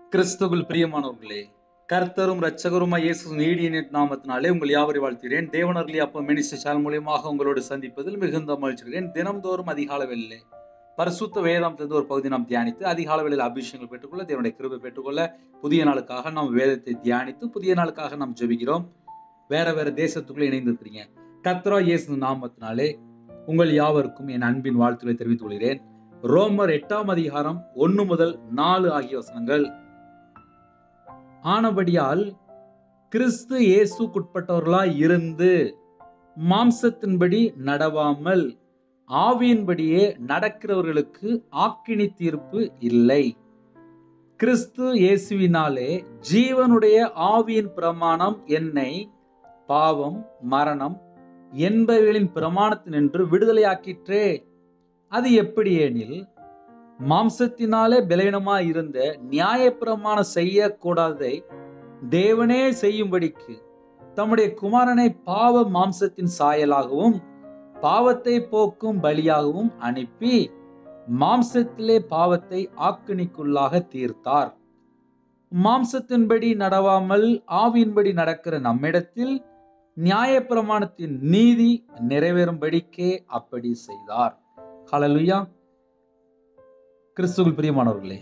கிறிஸ்துவில் பிரியமானவர்களே கர்த்தரும் இரட்சகருமாய் இயேசு நீடிய நாமத்தினாலே உங்கள் யாவரை வாழ்த்துகிறேன் தேவனர்லி அப்ப மினிஸ்டர் சேனல் மூலியமாக உங்களோடு சந்திப்பதில் மிகுந்த மகிழ்ச்சிகிறேன் தினம்தோறும் அதிகால வேளையிலே பரிசுத்த வேதாந்தத்திலிருந்து ஒரு பகுதி நாம் தியானித்து அதிகால வேளையில் அபிஷேகங்கள் பெற்றுக்கொள்ள தேவனுடைய கிருபை பெற்றுக்கொள்ள புதிய நாளுக்காக நாம் வேதத்தை தியானித்து புதிய நாளுக்காக நாம் ஜெபிக்கிறோம் வேற வேற தேசத்துக்குள்ள இணைந்திருக்கிறீங்க கர்த்தரா இயேசு நாமத்தினாலே உங்கள் யாவருக்கும் என் அன்பின் வாழ்த்துக்களை தெரிவித்துக் கொள்கிறேன் ரோமர் எட்டாம் அதிகாரம் ஒன்று முதல் நாலு ஆகிய வசனங்கள் ஆனபடியால் கிறிஸ்து இயேசுக்குட்பட்டவர்களாய் இருந்து மாம்சத்தின்படி நடவாமல் ஆவியின்படியே நடக்கிறவர்களுக்கு ஆக்கினி தீர்ப்பு இல்லை கிறிஸ்து இயேசுவினாலே ஜீவனுடைய ஆவியின் பிரமாணம் என்னை பாவம் மரணம் என்பவைகளின் பிரமாணத்தினின்று விடுதலையாக்கிற்றே அது எப்படி எனில் மாம்சத்தினாலே பலவீனமாய் இருந்த நியாயப்பிரமாணம் செய்யக்கூடாததை தேவனே செய்யும்படிக்கு தம்முடைய குமாரனை பாவ மாம்சத்தின் சாயலாகவும் பாவத்தை போக்கும் பலியாகவும் அனுப்பி மாம்சத்திலே பாவத்தை ஆக்கினிக்குள்ளாக தீர்த்தார் மாம்சத்தின்படி நடவாமல் ஆவியின்படி நடக்கிற நம்மிடத்தில் நியாயப்பிரமாணத்தின் நீதி நிறைவேறும்படிக்கே அப்படி செய்தார் ஹalleluya கிறிஸ்துவில் பிரியமானவர்களே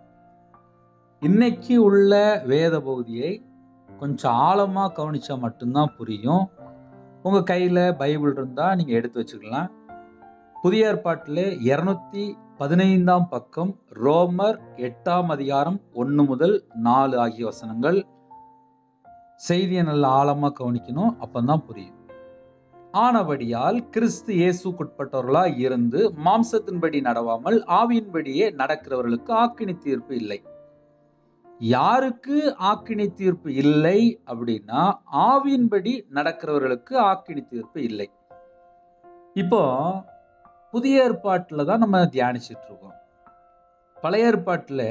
இன்னைக்கு உள்ள வேத பகுதியை கொஞ்சம் ஆழமா கவனிச்சா மட்டும்தான் புரியும் உங்க கையில பைபிள் இருந்தா நீங்க எடுத்து வச்சுக்கலாம் புதிய ஏற்பாட்டிலே இருநூத்தி பதினைந்தாம் பக்கம் ரோமர் எட்டாம் அதிகாரம் ஒன்று முதல் நாலு ஆகிய வசனங்கள் செய்தியை நல்ல ஆழமா கவனிக்கணும் அப்பந்தான் புரியும் ஆனபடியால் கிறிஸ்து இயேசுக்குட்பட்டவர்களாய் இருந்து மாம்சத்தின்படி நடவாமல் ஆவியின்படியே நடக்கிறவர்களுக்கு ஆக்கினி தீர்ப்பு இல்லை யாருக்கு ஆக்கினி தீர்ப்பு இல்லை அப்படின்னா ஆவியின்படி நடக்கிறவர்களுக்கு ஆக்கினி தீர்ப்பு இல்லை இப்போ புதிய ஏற்பாட்டில் தான் நம்ம தியானிச்சிட்டு இருக்கோம் பழைய ஏற்பாட்டில்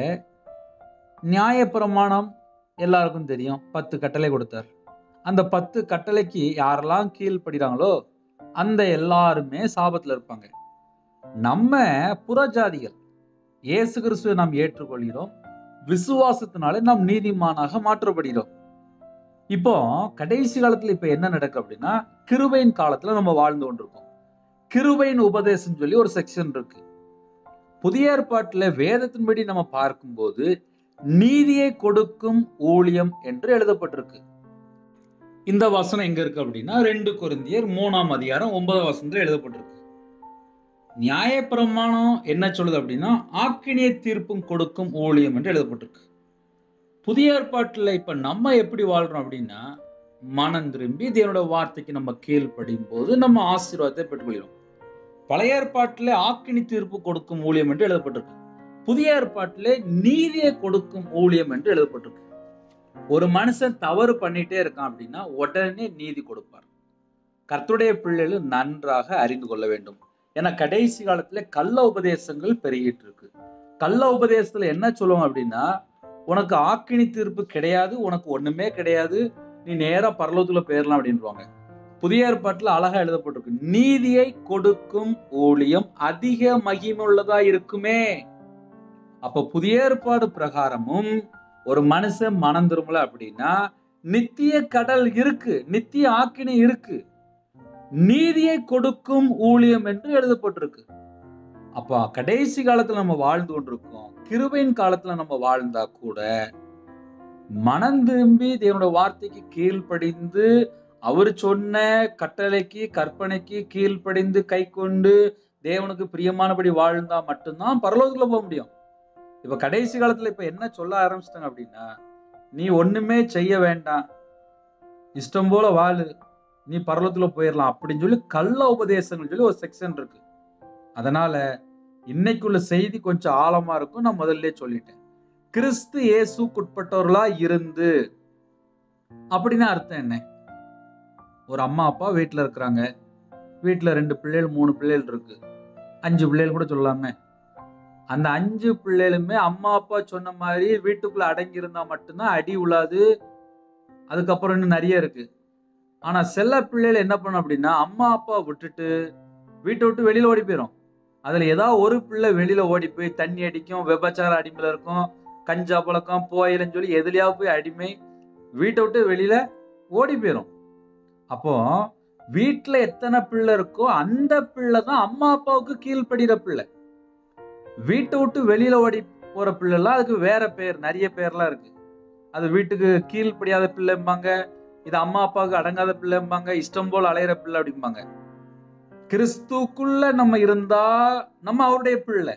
நியாயப்பிரமாணம் எல்லாருக்கும் தெரியும் பத்து கட்டளை கொடுத்தார் அந்த பத்து கட்டளைக்கு யாரெல்லாம் கீழ்ப்படுகிறாங்களோ அந்த எல்லாருமே சாபத்தில் இருப்பாங்க நம்ம புறஜாதிகள் இயேசு கிறிஸ்துவை நாம் ஏற்றுக்கொள்கிறோம் விசுவாசத்தினாலே நாம் நீதிமானாக மாற்றப்படுகிறோம் இப்போ கடைசி காலத்துல இப்ப என்ன நடக்கு அப்படின்னா கிருபையின் காலத்துல நம்ம வாழ்ந்து கொண்டிருக்கோம் கிருபையின் உபதேசம் சொல்லி ஒரு செக்ஷன் இருக்கு புதிய ஏற்பாட்டுல வேதத்தின்படி நம்ம பார்க்கும்போது நீதியை கொடுக்கும் ஊழியம் என்று எழுதப்பட்டிருக்கு இந்த வசனம் எங்க இருக்கு அப்படின்னா ரெண்டு கொரிந்தியர் மூணாம் அதிகாரம் ஒன்பதாம் வசனத்துல எழுதப்பட்டிருக்கு நியாயப்பிரமாணம் என்ன சொல்லுது அப்படின்னா ஆக்கினிய தீர்ப்பும் கொடுக்கும் ஊழியம் என்று எழுதப்பட்டிருக்கு புதிய ஏற்பாட்டில் இப்ப நம்ம எப்படி வாழ்றோம் அப்படின்னா மனம் திரும்பி தேவனோட வார்த்தைக்கு நம்ம கீழ்ப்படியும் போது நம்ம ஆசீர்வாதத்தை பெற்றுக்கொள்கிறோம் பழைய ஏற்பாட்டில் ஆக்கினி தீர்ப்பு கொடுக்கும் ஊழியம் என்று எழுதப்பட்டிருக்கு புதிய ஏற்பாட்டிலே நீதியை கொடுக்கும் ஊழியம் என்று எழுதப்பட்டிருக்கு ஒரு மனுஷன் தவறு பண்ணிட்டே இருக்கான் அப்படின்னா உடனே நீதி கொடுப்பார் கர்த்தருடைய பிள்ளைகள் நன்றாக அறிந்து கொள்ள வேண்டும் ஏன்னா கடைசி காலத்துல கள்ள உபதேசங்கள் பெருகிட்டு இருக்கு கள்ள உபதேசத்துல என்ன சொல்லுவாங்க அப்படின்னா உனக்கு ஆக்கினி தீர்ப்பு கிடையாது உனக்கு ஒண்ணுமே கிடையாது நீ நேரா பரலோகத்துல போயிடலாம் அப்படின்வாங்க புதிய ஏற்பாட்டுல அழகா எழுதப்பட்டிருக்கு நீதியை கொடுக்கும் ஊழியம் அதிக மகிமுள்ளதா இருக்குமே அப்ப புதிய ஏற்பாடு பிரகாரமும் ஒரு மனுஷன் மனம் திரும்பல அப்படின்னா நித்திய கடல் இருக்கு நித்திய ஆக்கினை இருக்கு நீதியை கொடுக்கும் ஊழியம் என்று எழுதப்பட்டிருக்கு அப்ப கடைசி காலத்துல நம்ம வாழ்ந்து கொண்டிருக்கோம் கிருபையின் காலத்துல நம்ம வாழ்ந்தா கூட மனம் திரும்பி தேவனோட வார்த்தைக்கு கீழ்ப்படிந்து அவர் சொன்ன கட்டளைக்கு கற்பனைக்கு கீழ்ப்படிந்து கை கொண்டு தேவனுக்கு பிரியமானபடி வாழ்ந்தா மட்டும்தான் பரலோகத்துல போக முடியும் இப்ப கடைசி காலத்துல இப்ப என்ன சொல்ல ஆரம்பிச்சிட்டாங்க அப்படின்னா நீ ஒண்ணுமே செய்ய வேண்டாம் இஷ்டம் போல வாழு நீ பரலத்துல போயிடலாம் அப்படின்னு சொல்லி கள்ள உபதேசங்கள் சொல்லி ஒரு செக்ஷன் இருக்கு அதனால இன்னைக்குள்ள செய்தி கொஞ்சம் ஆழமா இருக்கும் நான் முதல்ல சொல்லிட்டேன் கிறிஸ்து இயேசுக்குட்பட்டவர்களா இருந்து அப்படின்னு அர்த்தம் என்ன ஒரு அம்மா அப்பா வீட்டுல இருக்கிறாங்க வீட்டுல ரெண்டு பிள்ளைகள் மூணு பிள்ளைகள் இருக்கு அஞ்சு பிள்ளைகள் கூட சொல்லாமே அந்த அஞ்சு பிள்ளைகளுமே அம்மா அப்பா சொன்ன மாதிரி வீட்டுக்குள்ள அடங்கி இருந்தா மட்டும்தான் அடி உழாது அதுக்கப்புறம் இன்னும் நிறைய இருக்கு ஆனா செல்ல பிள்ளைகள் என்ன பண்ணும் அப்படின்னா அம்மா அப்பா விட்டுட்டு வீட்டை விட்டு வெளியில ஓடி போயிடும் அதுல ஏதாவது ஒரு பிள்ளை வெளியில ஓடி போய் தண்ணி அடிக்கும் விபச்சார அடிமையில இருக்கும் கஞ்சா பழக்கம் போயிலன்னு சொல்லி எதுலயாவது போய் அடிமை வீட்டை விட்டு வெளியில ஓடி போயிரும் அப்போ வீட்டுல எத்தனை பிள்ளை இருக்கோ அந்த பிள்ளை தான் அம்மா அப்பாவுக்கு கீழ்ப்படுகிற பிள்ளை வீட்டை விட்டு வெளியில ஓடி போற பிள்ளைலாம் அதுக்கு வேற பேர் நிறைய பேர்லாம் இருக்கு அது வீட்டுக்கு கீழ்ப்படியாத பிள்ளைம்பாங்க இது அம்மா அப்பாவுக்கு அடங்காத பிள்ளைம்பாங்க இஷ்டம் போல் அலையிற பிள்ளை அப்படிம்பாங்க கிறிஸ்துக்குள்ள நம்ம இருந்தா நம்ம அவருடைய பிள்ளை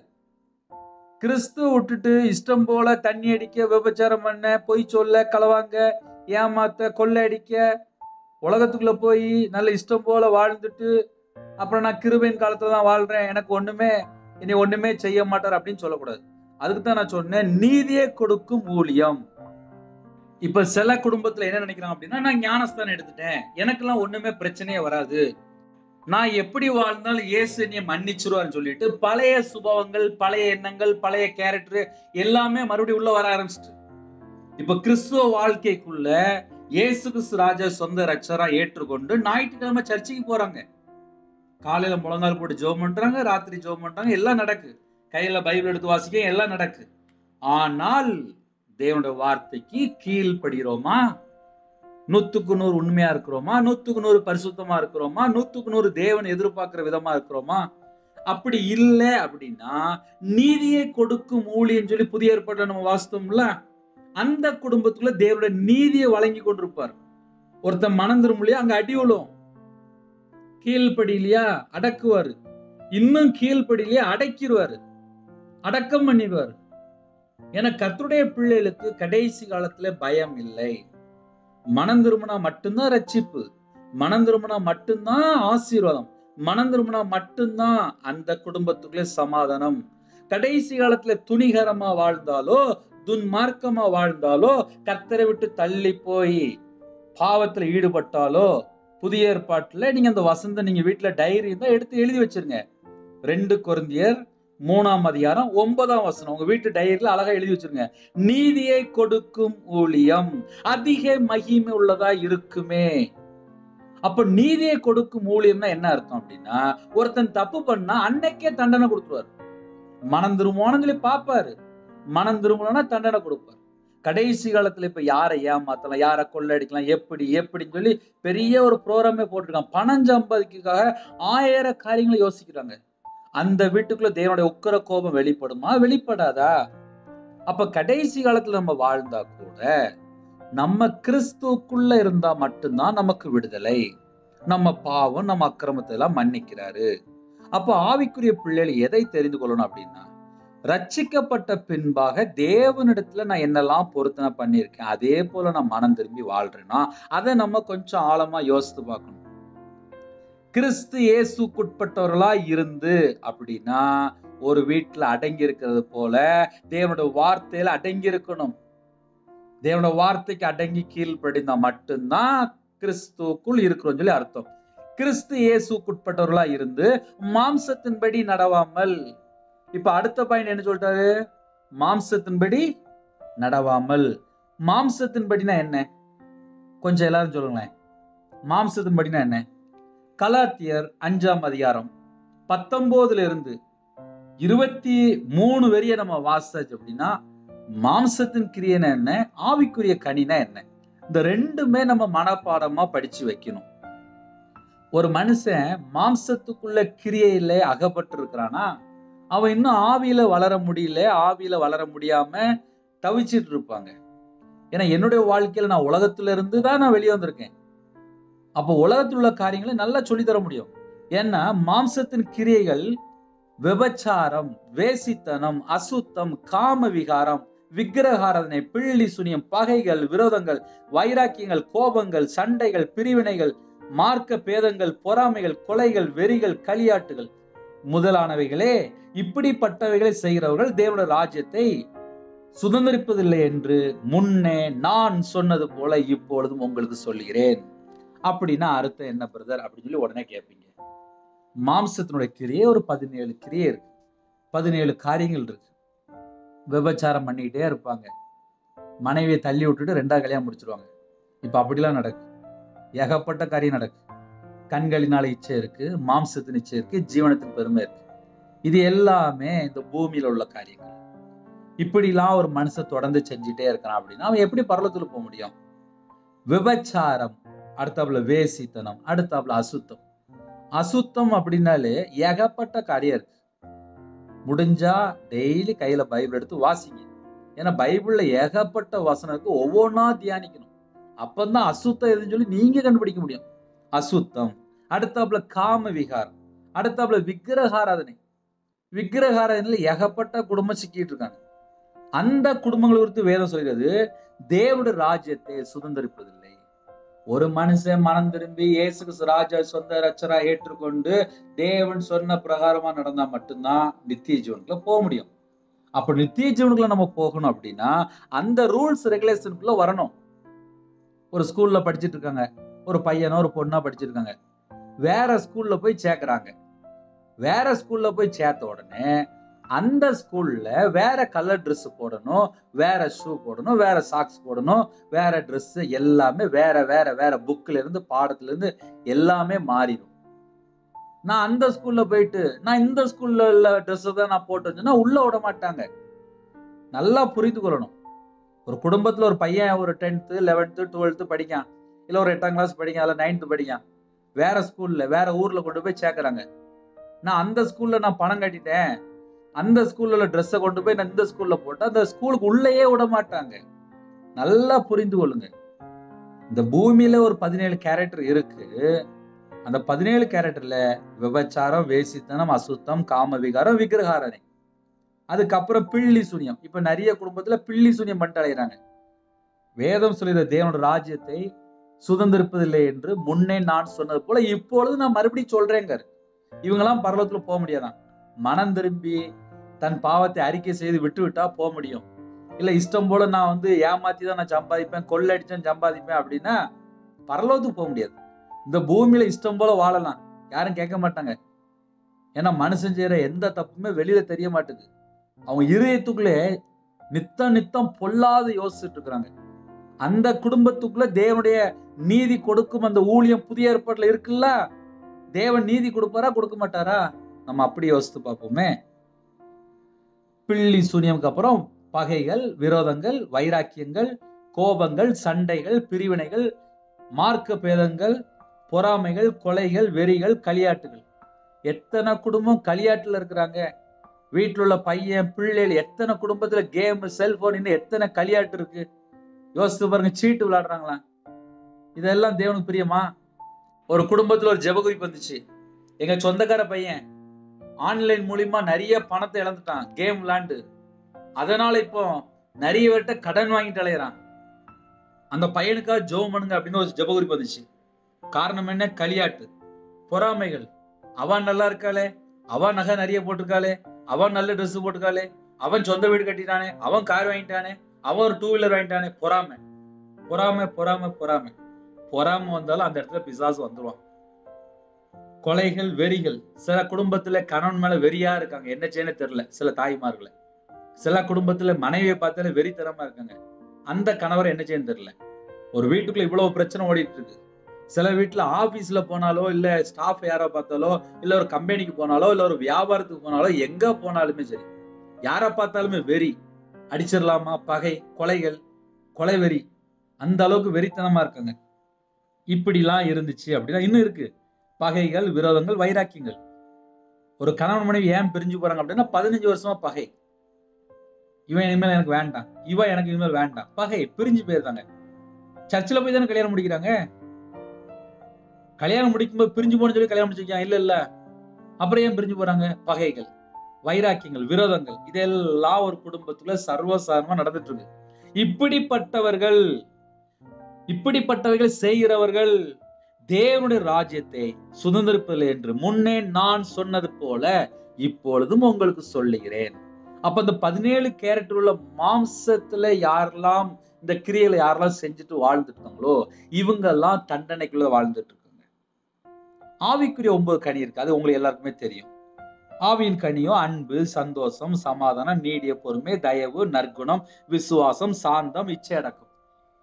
கிறிஸ்து விட்டுட்டு இஷ்டம் போல தண்ணி அடிக்க விபச்சாரம் பண்ண பொய் சொல்ல களவாங்க ஏமாத்த கொள்ளை அடிக்க உலகத்துக்குள்ள போய் நல்ல இஷ்டம் போல வாழ்ந்துட்டு அப்புறம் நான் கிருபையின் காலத்துல தான் வாழ்றேன் எனக்கு ஒண்ணுமே இனி ஒண்ணுமே செய்ய மாட்டார் அப்படின்னு சொல்லக்கூடாது அதுக்கு தான் நான் சொன்னேன் நீதியை கொடுக்கும் ஊழியம் இப்ப சில குடும்பத்துல என்ன நினைக்கிறாங்க அப்படின்னா நான் ஞானஸ்தானம் எடுத்துட்டேன் எனக்கெல்லாம் ஒண்ணுமே பிரச்சனையே வராது நான் எப்படி வாழ்ந்தாலும் இயேசு என்னைய மன்னிச்சிருவான்னு சொல்லிட்டு பழைய சுபாவங்கள் பழைய எண்ணங்கள் பழைய கேரக்டர் எல்லாமே மறுபடியும் உள்ள வர ஆரம்பிச்சிட்டு இப்ப கிறிஸ்துவ வாழ்க்கைக்குள்ள இயேசு கிறிஸ்து ராஜா சொந்த ரட்சரா ஏற்றுக்கொண்டு ஞாயிற்றுக்கிழமை சர்ச்சுக்கு போறாங்க காலையில முழங்கால் போட்டு ஜெபம் பண்றாங்க ராத்திரி ஜெபம் பண்றாங்க எல்லாம் நடக்கு கையில பைபிள் எடுத்து வாசிக்க எல்லாம் நடக்கு ஆனால் தேவனுடைய வார்த்தைக்கு கீழ்ப்படுகிறோமா நூத்துக்கு நூறு உண்மையா இருக்கிறோமா நூத்துக்கு நூறு பரிசுத்தமா இருக்கிறோமா நூத்துக்கு நூறு தேவன் எதிர்பார்க்கிற விதமா இருக்கிறோமா அப்படி இல்லை அப்படின்னா நீதியை கொடுக்கும் ஊழியன்னு சொல்லி புதிய ஏற்பாட்டில் நம்ம வாசித்தோம்ல அந்த குடும்பத்துக்குள்ள தேவனுடைய நீதியை வழங்கி கொண்டிருப்பார் ஒருத்தன் மனம் திரும்பலையா அங்க அடி விழும் கீழ்ப்படியிலையா அடக்குவாரு இன்னும் கீழ்ப்படியிலையா அடக்கிடுவாரு அடக்கம் பண்ணிடுவாரு ஏன்னா கர்த்தருடைய பிள்ளைகளுக்கு கடைசி காலத்துல பயம் இல்லை மனம் திரும்பினா மட்டும்தான் ரட்சிப்பு மனம் திரும்பினா மட்டும்தான் ஆசீர்வாதம் மனம் திரும்பினா மட்டும்தான் அந்த குடும்பத்துக்குள்ளே சமாதானம் கடைசி காலத்துல துணிகரமா வாழ்ந்தாலோ துன்மார்க்கமா வாழ்ந்தாலோ கர்த்தரை விட்டு தள்ளி போய் பாவத்துல ஈடுபட்டாலோ புதிய ஏற்பாட்டுல நீங்க அந்த வசந்த நீங்க வீட்டுல டைரி இருந்தா எடுத்து எழுதி வச்சிருங்க ரெண்டு கொரிந்தியர் மூணாம் அதிகாரம் ஒன்பதாம் வசனம் உங்க வீட்டு டைரியில அழகா எழுதி வச்சிருங்க நீதியை கொடுக்கும் ஊழியம் அதிக மகிமை உள்ளதா இருக்குமே அப்ப நீதியை கொடுக்கும் ஊழியம்னா என்ன அர்த்தம் அப்படின்னா ஒருத்தன் தப்பு பண்ணா அன்னைக்கே தண்டனை கொடுத்துருவாரு மனம் திரும்புவான்னு சொல்லி பார்ப்பாரு மனம் திரும்பலன்னா தண்டனை கொடுப்பார் கடைசி காலத்துல இப்ப யாரை ஏமாத்தலாம் யாரை கொள்ளடிக்கலாம் எப்படி எப்படின்னு சொல்லி பெரிய ஒரு ப்ரோக்ராமே போட்டிருக்காங்க பணம் சம்பாதிக்காக ஆயிரம் காரியங்களை யோசிக்கிறாங்க அந்த வீட்டுக்குள்ள தேவனுடைய உக்கர கோபம் வெளிப்படுமா வெளிப்படாதா அப்ப கடைசி காலத்துல நம்ம வாழ்ந்தா கூட நம்ம கிறிஸ்துக்குள்ள இருந்தா மட்டும்தான் நமக்கு விடுதலை நம்ம பாவம் நம்ம அக்கிரமத்தை எல்லாம் மன்னிக்கிறாரு அப்ப ஆவிக்குரிய பிள்ளைகள் எதை தெரிந்து கொள்ளணும் அப்படின்னா ரட்சிக்கப்பட்ட பின்பாக தேவனிடத்துல நான் என்னெல்லாம் பொருத்தனை பண்ணியிருக்கேன் அதே போல நான் மனம் திரும்பி வாழ்றேன்னா அதை நம்ம கொஞ்சம் ஆழமா யோசித்து பார்க்கணும் கிறிஸ்து இயேசுக்குட்பட்டவர்களா இருந்து அப்படின்னா ஒரு வீட்டுல அடங்கி இருக்கிறது போல தேவனோட வார்த்தையில அடங்கி இருக்கணும் தேவனோட வார்த்தைக்கு அடங்கி கீழ்ப்படிந்தா மட்டும்தான் கிறிஸ்துக்குள் இருக்கிறோம் சொல்லி அர்த்தம் கிறிஸ்து இயேசுக்குட்பட்டவர்களா இருந்து மாம்சத்தின்படி நடவாமல் இப்ப அடுத்த பாயிண்ட் என்ன சொல்லிட்டாரு மாம்சத்தின்படி நடவாமல் மாம்சத்தின்படினா என்ன கொஞ்சம் எல்லாரும் சொல்லுங்களேன் மாம்சத்தின்படினா என்ன கலாத்தியர் அஞ்சாம் அதிகாரம் பத்தொன்பதுல இருந்து இருபத்தி மூணு வரைய நம்ம வாசிச்சு அப்படின்னா மாம்சத்தின் கிரியைனா என்ன ஆவிக்குரிய கனினா என்ன இந்த ரெண்டுமே நம்ம மனப்பாடமா படிச்சு வைக்கணும் ஒரு மனுஷன் மாம்சத்துக்குள்ள கிரியையில அகப்பட்டு இருக்கிறானா அவன் இன்னும் ஆவியில வளர முடியல ஆவியில வளர முடியாம தவிச்சிட்டு இருப்பாங்க ஏன்னா என்னுடைய வாழ்க்கையில நான் உலகத்துல இருந்து தான் நான் வெளியே வந்திருக்கேன் அப்போ உலகத்தில் உள்ள காரியங்களை நல்லா சொல்லி தர முடியும் ஏன்னா மாம்சத்தின் கிரியைகள் விபச்சாரம் வேசித்தனம் அசுத்தம் காம விகாரம் விக்கிரகாரதனை பிள்ளி சுனியம் பகைகள் விரோதங்கள் வைராக்கியங்கள் கோபங்கள் சண்டைகள் பிரிவினைகள் மார்க்க பேதங்கள் பொறாமைகள் கொலைகள் வெறிகள் களியாட்டுகள் முதலானவைகளே இப்படிப்பட்டவைகளை செய்கிறவர்கள் தேவனுடைய ராஜ்யத்தை சுதந்திரிப்பதில்லை என்று முன்னே நான் சொன்னது போல இப்பொழுதும் உங்களுக்கு சொல்லுகிறேன் அப்படின்னா அர்த்தம் என்ன பிரதர் அப்படின்னு சொல்லி உடனே கேட்பீங்க மாம்சத்தினுடைய கிரியை ஒரு பதினேழு கிரியை இருக்கு பதினேழு காரியங்கள் இருக்கு விபச்சாரம் பண்ணிக்கிட்டே இருப்பாங்க மனைவியை தள்ளி விட்டுட்டு ரெண்டாவது கல்யாணம் முடிச்சிருவாங்க இப்ப அப்படிலாம் நடக்கு ஏகப்பட்ட காரியம் நடக்கு கண்களினால இச்சை இருக்கு மாம்சத்தின் இச்சை இருக்கு ஜீவனத்தின் பெருமை இருக்கு இது எல்லாமே இந்த பூமியில உள்ள காரியங்கள் இப்படிலாம் ஒரு மனுஷன் தொடர்ந்து செஞ்சுட்டே இருக்கிறான் அப்படின்னா அவன் எப்படி பரலத்துல போக முடியும் விபச்சாரம் அடுத்தாப்புல வேசித்தனம் அடுத்தாப்புல அசுத்தம் அசுத்தம் அப்படின்னாலே ஏகப்பட்ட காரியம் இருக்கு முடிஞ்சா டெய்லி கையில பைபிள் எடுத்து வாசிங்க ஏன்னா பைபிள்ல ஏகப்பட்ட வசனம் இருக்கு ஒவ்வொன்றா தியானிக்கணும் அப்பந்தான் அசுத்தம் எதுன்னு சொல்லி நீங்க கண்டுபிடிக்க முடியும் அசுத்தம் அடுத்தாப்புல காம விகாரம் அடுத்தாப்புல விக்கிரகாராதனை விக்கிரகாராதனையில ஏகப்பட்ட குடும்பம் சிக்கிட்டு இருக்காங்க அந்த குடும்பங்களை குறித்து வேதம் சொல்கிறது தேவனுடைய ராஜ்யத்தை சுதந்திரிப்பதில்லை ஒரு மனுஷன் மனம் திரும்பி இயேசு கிறிஸ்து ராஜா சொந்த ரச்சரா ஏற்றுக்கொண்டு தேவன் சொன்ன பிரகாரமா நடந்தா மட்டும்தான் நித்திய ஜீவனுக்குள்ள போக முடியும் அப்ப நித்திய ஜீவனுக்குள்ள நம்ம போகணும் அப்படின்னா அந்த ரூல்ஸ் ரெகுலேஷனுக்குள்ள வரணும் ஒரு ஸ்கூல்ல படிச்சிட்டு இருக்காங்க ஒரு பையனோ ஒரு பொண்ணா படிச்சிருக்காங்க வேற ஸ்கூல்ல போய் சேர்க்கறாங்க வேற ஸ்கூல்ல போய் சேர்த்த உடனே அந்த ஸ்கூல்ல வேற கலர் Dress போடணும் வேற ஷூ போடணும் வேற சாக்ஸ் போடணும் வேற Dress எல்லாமே வேற வேற வேற புக்ல இருந்து பாடத்துல இருந்து எல்லாமே மாறிடும் நான் அந்த ஸ்கூல்ல போயிட்டு நான் இந்த ஸ்கூல்ல உள்ள ட்ரெஸ் தான் நான் போட்டு வச்சேன்னா உள்ள விட மாட்டாங்க நல்லா புரிந்து கொள்ளணும் ஒரு குடும்பத்துல ஒரு பையன் ஒரு டென்த்து லெவன்த்து டுவெல்த்து படிக்கான் இல்ல ஒரு எட்டாம் கிளாஸ் படிக்கான் இல்ல நைன்த்து படிக்கான் வேற ஸ்கூல்ல வேற ஊர்ல கொண்டு போய் சேர்க்கறாங்க நான் அந்த ஸ்கூல்ல நான் பணம் கட்டிட்டேன் அந்த ஸ்கூல்ல உள்ள ட்ரெஸ்ஸை கொண்டு போய் நான் இந்த ஸ்கூல்ல போட்டா அந்த ஸ்கூலுக்கு உள்ளேயே விட மாட்டாங்க நல்லா புரிந்து கொள்ளுங்க இந்த பூமியில ஒரு பதினேழு கேரக்டர் இருக்கு அந்த பதினேழு கேரக்டர்ல விபச்சாரம் வேசித்தனம் அசுத்தம் காம விகாரம் விக்கிரகாரணை அதுக்கப்புறம் பிள்ளி சூனியம் இப்ப நிறைய குடும்பத்துல பிள்ளி சூனியம் பண்ணிட்டு அலைகிறாங்க வேதம் சொல்லுகிற தேவனோட ராஜ்யத்தை சுதந்திரிப்பதில்லை என்று முன்னே நான் சொன்னது போல இப்பொழுது நான் மறுபடியும் சொல்றேங்க இவங்கெல்லாம் பரலோகத்துல போக முடியாதான் மனம் திரும்பி தன் பாவத்தை அறிக்கை செய்து விட்டு விட்டா போக முடியும் இல்ல இஷ்டம் போல நான் வந்து ஏமாத்தி தான் நான் சம்பாதிப்பேன் கொள்ளடிச்சேன் சம்பாதிப்பேன் அப்படின்னா பரலோகத்துக்கு போக முடியாது இந்த பூமியில இஷ்டம் போல வாழலாம் யாரும் கேட்க மாட்டாங்க ஏன்னா மனுஷன் செய்யற எந்த தப்புமே வெளியில தெரிய மாட்டுது அவங்க இருதயத்துக்குள்ளே நித்தம் நித்தம் பொல்லாத யோசிச்சுட்டு இருக்கிறாங்க அந்த குடும்பத்துக்குள்ள தேவனுடைய நீதி கொடுக்கும் அந்த ஊழியம் புதிய ஏற்பாட்டுல இருக்குல்ல தேவன் நீதி கொடுப்பாரா கொடுக்க மாட்டாரா நம்ம அப்படி யோசித்து பார்ப்போமே பிள்ளி சூனியம்க்கு அப்புறம் பகைகள் விரோதங்கள் வைராக்கியங்கள் கோபங்கள் சண்டைகள் பிரிவினைகள் மார்க்க பேதங்கள் பொறாமைகள் கொலைகள் வெறிகள் களியாட்டுகள் எத்தனை குடும்பம் களியாட்டுல இருக்கிறாங்க வீட்டில் உள்ள பையன் பிள்ளைகள் எத்தனை குடும்பத்துல கேம் செல்போன் இன்னும் எத்தனை களியாட்டு இருக்கு யோசித்து பாருங்க சீட்டு விளையாடுறாங்களா இதெல்லாம் தேவனுக்கு பிரியமா ஒரு குடும்பத்துல ஒரு ஜெபகுறிப்பு வந்துச்சு எங்க சொந்தக்கார பையன் ஆன்லைன் மூலியமா நிறைய பணத்தை இழந்துட்டான் கேம் விளையாண்டு அதனால இப்போ நிறைய பேர்ட்ட கடன் வாங்கிட்டு அலையிறான் அந்த பையனுக்காக ஜெபம் பண்ணுங்க அப்படின்னு ஒரு ஜெபகுறிப்பு வந்துச்சு காரணம் என்ன களியாட்டு பொறாமைகள் அவன் நல்லா இருக்காளே அவன் நகை நிறைய போட்டிருக்காளே அவன் நல்ல Dress போட்டிருக்காளே அவன் சொந்த வீடு கட்டிட்டானே அவன் கார் வாங்கிட்டானே அவன் ஒரு டூ வீலர் வாங்கிட்டானே பொறாமை பொறாமை பொறாமை பொறாமை பொறாமை வந்தாலும் அந்த இடத்துல பிசாசு வந்துருவான் கொலைகள் வெறிகள் சில குடும்பத்துல கணவன் மேல வெறியா இருக்காங்க என்ன செய்யணும் தெரியல சில தாய்மார்களை சில குடும்பத்துல மனைவியை பார்த்தாலே வெறித்தனமா இருக்காங்க அந்த கணவர் என்ன செய்யணும் தெரியல ஒரு வீட்டுக்குள்ள இவ்வளவு பிரச்சனை ஓடிட்டு இருக்கு சில வீட்டுல ஆபீஸ்ல போனாலோ இல்ல ஸ்டாஃப் யாரோ பார்த்தாலோ இல்ல ஒரு கம்பெனிக்கு போனாலோ இல்ல ஒரு வியாபாரத்துக்கு போனாலோ எங்க போனாலுமே சரி யாரை பார்த்தாலுமே வெறி அடிச்சிடலாமா பகை கொலைகள் கொலை வெறி அந்த அளவுக்கு வெறித்தனமா இருக்காங்க இப்படிலாம் இருந்துச்சு அப்படின்னா இன்னும் இருக்கு பகைகள் விரோதங்கள் வைராக்கியங்கள் ஒரு கணவன் மனைவி ஏன் பிரிஞ்சு போறாங்க அப்படின்னா பதினஞ்சு வருஷமா பகை இவன் இனிமேல் எனக்கு வேண்டாம் இவ எனக்கு இனிமேல் வேண்டாம் பகை பிரிஞ்சு போயிருந்தாங்க சர்ச்சில் போய் தானே கல்யாணம் முடிக்கிறாங்க கல்யாணம் முடிக்கும்போது பிரிஞ்சு போன்னு சொல்லி கல்யாணம் முடிச்சிருக்கான் இல்ல இல்ல அப்புறம் ஏன் பிரிஞ்சு போறாங்க பகைகள் வைராக்கியங்கள் விரோதங்கள் இதெல்லாம் ஒரு குடும்பத்துல சர்வசாதாரணமா நடந்துட்டு இருக்கு இப்படிப்பட்டவர்கள் இப்படிப்பட்டவர்கள் செய்கிறவர்கள் தேவனுடைய ராஜ்யத்தை சுதந்திரிப்பதில்லை என்று முன்னே நான் சொன்னது போல இப்பொழுதும் உங்களுக்கு சொல்லுகிறேன் அப்ப அந்த பதினேழு கேரக்டர் உள்ள மாம்சத்துல யாரெல்லாம் இந்த கிரியைகளை யாரெல்லாம் செஞ்சுட்டு வாழ்ந்துட்டு இருக்காங்களோ இவங்க எல்லாம் தண்டனைக்குள்ள வாழ்ந்துட்டு இருக்காங்க ஆவிக்குரிய ஒன்பது கனி இருக்கு அது உங்களுக்கு எல்லாருக்குமே தெரியும் ஆவியின் கனியோ அன்பு சந்தோஷம் சமாதானம் நீடிய பொறுமை தயவு நற்குணம் விசுவாசம் சாந்தம் இச்சை அடக்கம்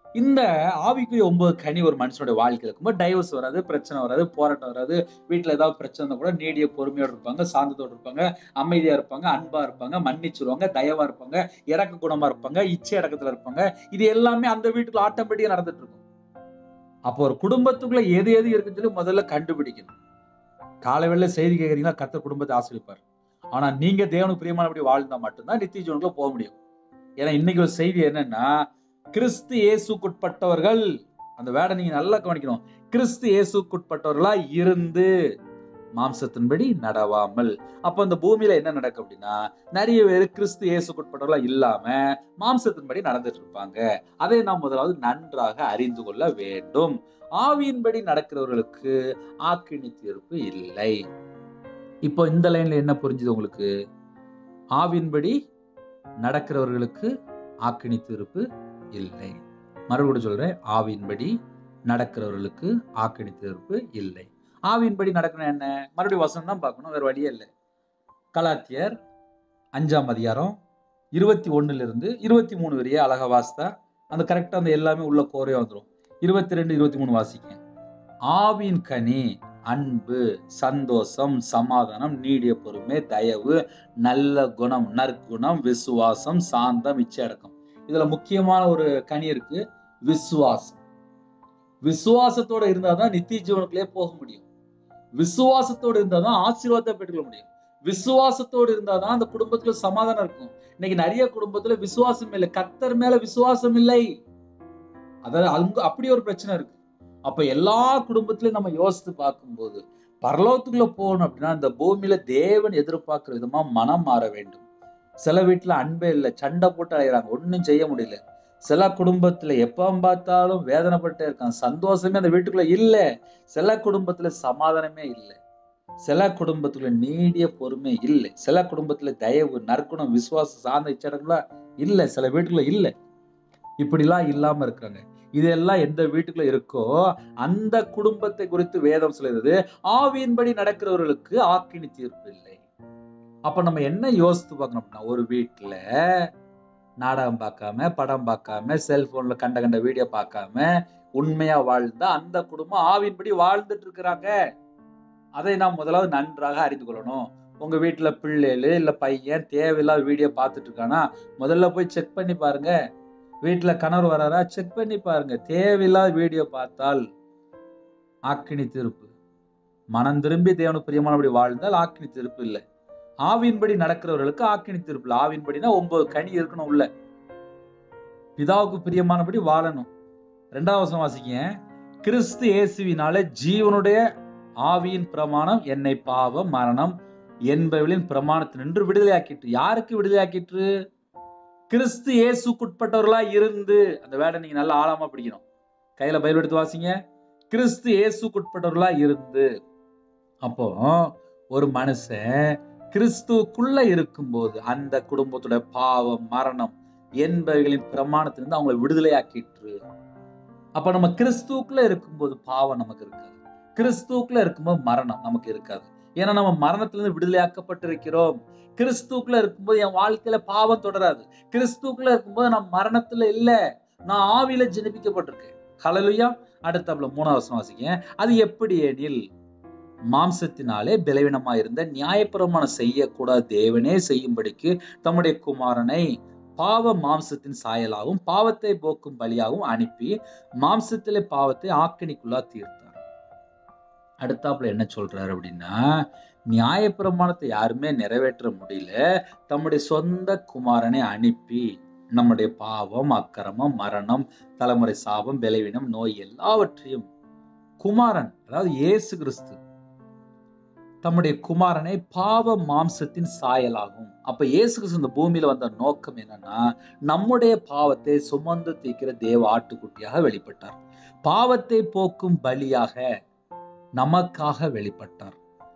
இந்த ஆவிக்குரிய ஒன்பது கனி ஒரு மனுஷனுடைய வாழ்க்கையில் இருக்கும்போது டைவர்ஸ் வராது பிரச்சனை வராது போராட்டம் வராது வீட்டில் ஏதாவது பிரச்சனை இருந்தால் கூட நீடிய பொறுமையோடு இருப்பாங்க சாந்தத்தோடு இருப்பாங்க அமைதியா இருப்பாங்க அன்பா இருப்பாங்க மன்னிச்சிருவாங்க தயவா இருப்பாங்க இறக்க குணமா இருப்பாங்க இச்சை அடக்கத்துல இருப்பாங்க இது எல்லாமே அந்த வீட்டுக்குள்ள ஆட்டோமேட்டிக்கா நடந்துட்டு இருக்கும் அப்போ ஒரு குடும்பத்துக்குள்ள எது எது இருக்குன்னு சொல்லி முதல்ல கண்டுபிடிக்கணும் காலை வேளையில செய்தி கேட்குறீங்களா கத்த குடும்பத்தை ஆசிரியப்பார் ஆனா நீங்க தேவனுக்கு பிரியமானபடி வாழ்ந்தா மட்டும்தான் நித்திய ஜீவனுக்குள்ள போக முடியும் ஏன்னா இன்னைக்கு ஒரு செய்தி என்னன்னா கிறிஸ்து இயேசுக்குட்பட்டவர்கள் அந்த வேடை நீங்க நல்லா கவனிக்கணும் கிறிஸ்து இயேசுக்குட்பட்டவர்களா இருந்து மாம்சத்தின்படி நடவாமல் அப்ப இந்த பூமியில என்ன நடக்கும் அப்படின்னா நிறைய பேர் கிறிஸ்து இயேசுக்குட்பட்டவர்களா இல்லாம மாம்சத்தின்படி நடந்துட்டு இருப்பாங்க அதை நாம் முதலாவது நன்றாக அறிந்து கொள்ள வேண்டும் ஆவியின்படி நடக்கிறவர்களுக்கு ஆக்கினி தீர்ப்பு இல்லை இப்போ இந்த லைன்ல என்ன புரிஞ்சுது உங்களுக்கு ஆவியின்படி நடக்கிறவர்களுக்கு ஆக்கினி தீர்ப்பு இல்லை மறுபடியும் சொல்றேன் ஆவியின்படி நடக்கிறவர்களுக்கு ஆக்கினி தீர்ப்பு இல்லை ஆவியின்படி நடக்கணும் என்ன மறுபடியும் வசனம் தான் பார்க்கணும் வேற வழியே இல்லை கலாத்தியர் அஞ்சாம் அதிகாரம் இருபத்தி ஒண்ணுல இருந்து இருபத்தி மூணு வரையே அழகா வாசித்தா அந்த கரெக்டா அந்த எல்லாமே உள்ள கோரையா வந்துடும் இருபத்தி ரெண்டு இருபத்தி மூணு வாசிக்க ஆவின் கனி அன்பு சந்தோஷம் சமாதானம் நீடிய பொறுமை தயவு நல்ல குணம் நற்குணம் விசுவாசம் சாந்தம் இச்சையடக்கம் இதுல முக்கியமான ஒரு கனி இருக்கு விசுவாசம் விசுவாசத்தோட இருந்தாதான் நித்திய ஜீவனுக்குள்ளே போக முடியும் விசுவாசத்தோடு இருந்தாதான் ஆசீர்வாதத்தை பெற்றுக்கொள்ள முடியும் விசுவாசத்தோடு இருந்தாதான் அந்த குடும்பத்துல சமாதானம் இருக்கும் இன்னைக்கு நிறைய குடும்பத்துல விசுவாசம் இல்லை கத்தர் மேல விசுவாசம் இல்லை அதாவது அங்க அப்படி ஒரு பிரச்சனை இருக்கு அப்ப எல்லா குடும்பத்திலையும் நம்ம யோசித்து பார்க்கும்போது பரலோகத்துக்குள்ள போகணும் அப்படின்னா இந்த பூமியில தேவன் எதிர்பார்க்கிற விதமா மனம் மாற வேண்டும் சில வீட்டுல அன்பே இல்லை சண்டை போட்டு அலைகிறாங்க ஒன்றும் செய்ய முடியல சில குடும்பத்துல எப்ப பார்த்தாலும் வேதனைப்பட்டே இருக்காங்க சந்தோஷமே அந்த வீட்டுக்குள்ள இல்லை சில குடும்பத்துல சமாதானமே இல்லை சில குடும்பத்துல நீடிய பொறுமை இல்லை சில குடும்பத்துல தயவு நற்குணம் விசுவாசம் சார்ந்த இச்சடங்களா இல்லை சில வீட்டுக்குள்ள இல்லை இப்படிலாம் இல்லாம இருக்காங்க இதெல்லாம் எந்த வீட்டுக்குள்ள இருக்கோ அந்த குடும்பத்தை குறித்து வேதம் சொல்லுறது ஆவியின்படி நடக்கிறவர்களுக்கு ஆக்கினி தீர்ப்பு இல்லை அப்ப நம்ம என்ன யோசித்து பார்க்கணும் அப்படின்னா ஒரு வீட்டுல நாடகம் பார்க்காம படம் பார்க்காம செல்போன்ல கண்ட கண்ட வீடியோ பார்க்காம உண்மையா வாழ்ந்தா அந்த குடும்பம் ஆவியின்படி வாழ்ந்துட்டு இருக்கிறாங்க அதை நாம் முதலாவது நன்றாக அறிந்து கொள்ளணும் உங்க வீட்டுல பிள்ளைகள் இல்ல பையன் தேவையில்லாத வீடியோ பார்த்துட்டு இருக்கானா முதல்ல போய் செக் பண்ணி பாருங்க வீட்டுல கணவர் வராரா செக் பண்ணி பாருங்க தேவையில்லாத வீடியோ பார்த்தால் ஆக்கினி தீர்ப்பு மனம் திரும்பி தேவனுக்கு பிரியமானபடி வாழ்ந்தால் ஆக்கினி தீர்ப்பு இல்லை ஆவியின்படி நடக்கிறவர்களுக்கு ஆக்கினி தீர்ப்பு இல்லை ஆவியின்படினா ஒன்பது கனி இருக்கணும் உள்ள பிதாவுக்கு பிரியமானபடி வாழணும் ரெண்டாவது வசனம் வாசிக்க கிறிஸ்து இயேசுவினாலே ஜீவனுடைய ஆவியின் பிரமாணம் என்னை பாவம் மரணம் என்பவளின் பிரமாணத்தினின்று விடுதலையாக்கிட்டு யாருக்கு விடுதலையாக்கிட்டு கிறிஸ்து இயேசுக்குட்பட்டவர்களா இருந்து அந்த வேடை நீங்க நல்லா ஆழமா பிடிக்கணும் கையில பயிர் எடுத்து வாசிங்க கிறிஸ்து இயேசுக்குட்பட்டவர்களா இருந்து அப்போ ஒரு மனுஷன் கிறிஸ்துக்குள்ள இருக்கும்போது அந்த குடும்பத்தோட பாவம் மரணம் என்பவைகளின் பிரமாணத்திலிருந்து அவங்களை விடுதலையாக்கிட்டு அப்ப நம்ம கிறிஸ்துக்குள்ள இருக்கும்போது பாவம் நமக்கு இருக்காது கிறிஸ்துக்குள்ள இருக்கும்போது மரணம் நமக்கு இருக்காது ஏன்னா நம்ம மரணத்திலிருந்து விடுதலையாக்கப்பட்டிருக்கிறோம் கிறிஸ்துக்குள்ள இருக்கும்போது என் வாழ்க்கையில பாவம் தொடராது கிறிஸ்துக்குள்ள இருக்கும்போது நான் மரணத்துல இல்ல நான் ஆவியில ஜெனிப்பிக்கப்பட்டிருக்கேன் ஹலலுயா அடுத்தாப்புல மூணாவது வசனம் வாசிக்க அது எப்படி எனில் மாம்சத்தினாலே பலவீனமா இருந்த நியாயப்பிரமாணம் செய்யக்கூடாத தேவனே செய்யும்படிக்கு தம்முடைய குமாரனை பாவ மாம்சத்தின் சாயலாகவும் பாவத்தை போக்கும் பலியாகவும் அனுப்பி மாம்சத்திலே பாவத்தை ஆக்கணிக்குள்ளா தீர்த்தார் அடுத்தாப்புல என்ன சொல்றாரு அப்படின்னா நியாயப்பிரமாணத்தை யாருமே நிறைவேற்ற முடியல தம்முடைய சொந்த குமாரனை அனுப்பி நம்முடைய பாவம் அக்கிரமம் மரணம் தலைமுறை சாபம் பலவீனம் நோய் எல்லாவற்றையும் குமாரன் அதாவது இயேசு கிறிஸ்து தம்முடைய குமாரனை பாவ மாம்சத்தின் சாயலாகும் அப்ப இயேசு கிறிஸ்து இந்த பூமியில வந்த நோக்கம் என்னன்னா நம்முடைய பாவத்தை சுமந்து தீக்கிற தேவ ஆட்டுக்குட்டியாக வெளிப்பட்டார் பாவத்தை போக்கும் பலியாக நமக்காக வெளிப்பட்டார்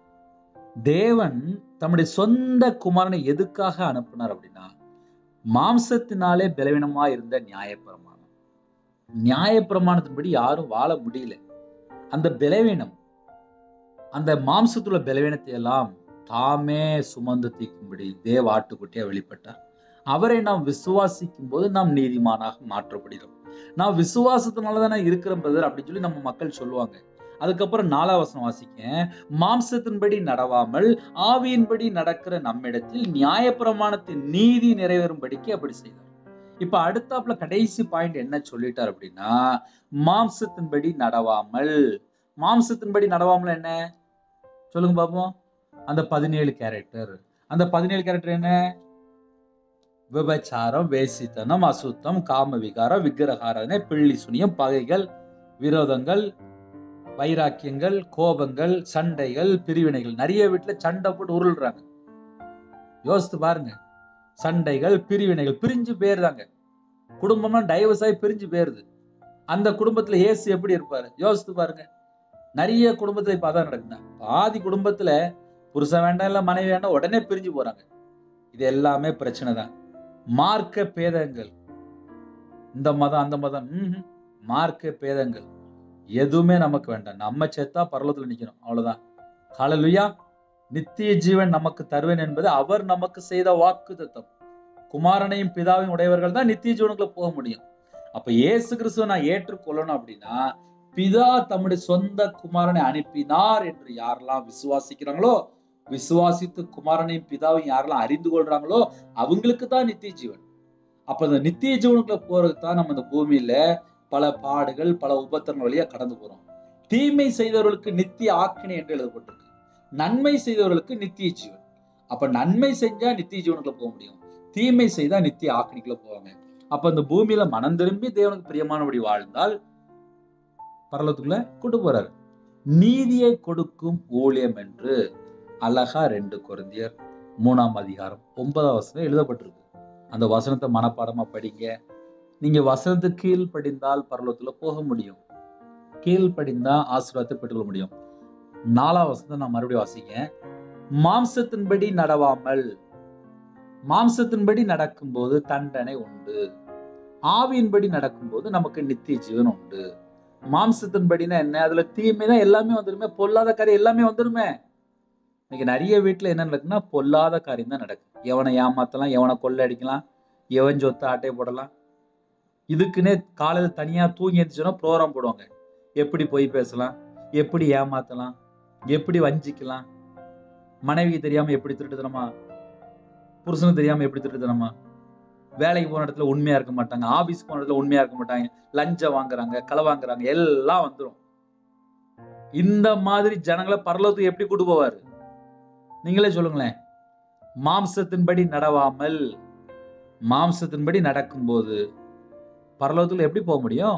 தேவன் தம்முடைய சொந்த குமாரனை எதுக்காக அனுப்பினார் அப்படின்னா மாம்சத்தினாலே பலவீனமா இருந்த நியாயப்பிரமாணம் நியாயப்பிரமாணத்தின்படி யாரும் வாழ முடியல அந்த பலவீனம் அந்த மாம்சத்துள்ள பலவீனத்தை எல்லாம் தாமே சுமந்து தீக்கும்படி தேவ ஆட்டுக்குட்டியா வெளிப்பட்டார் அவரை நாம் விசுவாசிக்கும் போது நாம் நீதிமானாக மாற்றப்படுகிறோம் நான் விசுவாசத்தினால தானே இருக்கிறேன் பிரதர் அப்படின்னு சொல்லி நம்ம மக்கள் சொல்லுவாங்க அதுக்கப்புறம் நாலாவசனம் வாசிக்க மாம்சத்தின்படி நடவாமல் ஆவியின்படி நடக்கிற நம்மிடத்தில் நியாயப்பிரமாணத்தின் நீதி நிறைவேறும்படிக்கு அப்படி செய்தார் இப்ப அடுத்தாப்புல கடைசி பாயிண்ட் என்ன சொல்லிட்டார் அப்படின்னா மாம்சத்தின்படி நடவாமல் மாம்சத்தின்படி நடவாமல் என்ன சொல்லுங்க பாப்போம் அந்த பதினேழு கேரக்டர் அந்த பதினேழு கேரக்டர் என்ன விபச்சாரம் வேசித்தனம் அசுத்தம் காம விகாரம் விக்கிரகாரனை பிள்ளி சுனியம் பகைகள் விரோதங்கள் வைராக்கியங்கள் கோபங்கள் சண்டைகள் பிரிவினைகள் நிறைய வீட்டுல சண்டை போட்டு உருள்றாங்க யோசித்து பாருங்க சண்டைகள் பிரிவினைகள் பிரிஞ்சு போயிருந்தாங்க குடும்பம்லாம் டைவர்ஸ் ஆகி பிரிஞ்சு போயிருது அந்த குடும்பத்துல ஏசு எப்படி இருப்பாரு யோசித்து பாருங்க நிறைய குடும்பத்துல இப்ப அதான் நடக்குது பாதி குடும்பத்துல புருஷன் வேண்டாம் இல்ல மனைவி வேண்டாம் உடனே பிரிஞ்சு போறாங்க இது எல்லாமே பிரச்சனை தான் மார்க்க பேதங்கள் இந்த மதம் அந்த மதம் ம்ஹும். மார்க்க பேதங்கள் எதுவுமே நமக்கு வேண்டாம் நம்ம செத்தா பரலத்துல நிக்கணும் அவ்வளவுதான் ஹalleluya நித்திய ஜீவன் நமக்கு தருவேன் என்பது அவர் நமக்கு செய்த வாக்கு தத்தம் குமாரனையும் பிதாவையும் உடையவர்கள் தான் நித்திய ஜீவனுக்குள்ள போக முடியும் அப்ப இயேசு கிறிஸ்துவை நான் ஏற்றுக்கொள்ளணும் அப்படின்னா பிதா தம்முடைய சொந்த குமாரனை அனுப்பினார் என்று யாரெல்லாம் விசுவாசிக்கிறாங்களோ விசுவாசித்து குமாரனையும் பிதாவையும் யாரெல்லாம் அறிந்து கொள்றாங்களோ அவங்களுக்கு தான் நித்திய ஜீவன் அப்ப இந்த நித்திய ஜீவனுக்குள்ள போறதுக்கு தான் நம்ம இந்த பூமியில பல பாடுகள் பல உபத்திரங்கள் வழியா கடந்து போறோம் தீமை செய்தவர்களுக்கு நித்திய ஆக்கினை என்று எழுதப்பட்டிருக்கு நன்மை செய்தவர்களுக்கு நித்திய ஜீவன் அப்ப நன்மை செஞ்சா நித்திய ஜீவனுக்குள்ள போக முடியும் தீமை செய்தா நித்திய ஆக்கினிக்குள்ள போவாங்க அப்ப இந்த பூமியில மனம் திரும்பி தேவனுக்கு பிரியமானபடி வாழ்ந்தால் பரலத்துக்குள்ள கொண்டு போறாரு நீதியை கொடுக்கும் ஊழியம் என்று அழகா ரெண்டு குருந்தியர் மூணாம் அதிகாரம் ஒன்பதாம் வசனம் எழுதப்பட்டிருக்கு அந்த வசனத்தை மனப்பாடமா படிங்க நீங்க வசனத்துக்கு கீழ் படிந்தால் பரலத்துல போக முடியும் கீழ் படிந்தா ஆசீர்வாதத்தை பெற்றுக்கொள்ள முடியும் நாலாம் வசனத்தை நான் மறுபடியும் வாசிங்க மாம்சத்தின்படி நடவாமல் மாம்சத்தின்படி நடக்கும்போது தண்டனை உண்டு ஆவியின்படி நடக்கும்போது நமக்கு நித்திய ஜீவன் உண்டு மாம்சத்தின்படினா என்ன அதுல தீமை தான் எல்லாமே வந்துருமே பொல்லாத காரியம் எல்லாமே வந்துருமே இன்னைக்கு நிறைய வீட்டுல என்ன நடக்குன்னா பொல்லாத காரியம் தான் நடக்கும் எவனை ஏமாத்தலாம் எவனை கொள்ளை அடிக்கலாம் எவன் சொத்தை ஆட்டை போடலாம் இதுக்குன்னே காலையில தனியா தூங்கி எழுந்துச்சுன்னா ப்ரோக்ராம் போடுவாங்க எப்படி பொய் பேசலாம் எப்படி ஏமாத்தலாம் எப்படி வஞ்சிக்கலாம் மனைவி தெரியாம எப்படி திருட்டுத்தனமா புருஷனுக்கு தெரியாம எப்படி திருட்டுத்தனமா வேலைக்கு போன இடத்துல உண்மையா இருக்க மாட்டாங்க ஆபீஸ் போன இடத்துல உண்மையா இருக்க மாட்டாங்க லஞ்சம் வாங்குறாங்க களை வாங்குறாங்க எல்லாம் வந்துடும் இந்த மாதிரி ஜனங்களை பரலோகத்துக்கு எப்படி கூட்டு போவாரு நீங்களே சொல்லுங்களேன் மாம்சத்தின்படி நடவாமல் மாம்சத்தின்படி நடக்கும்போது பரலோகத்துல எப்படி போக முடியும்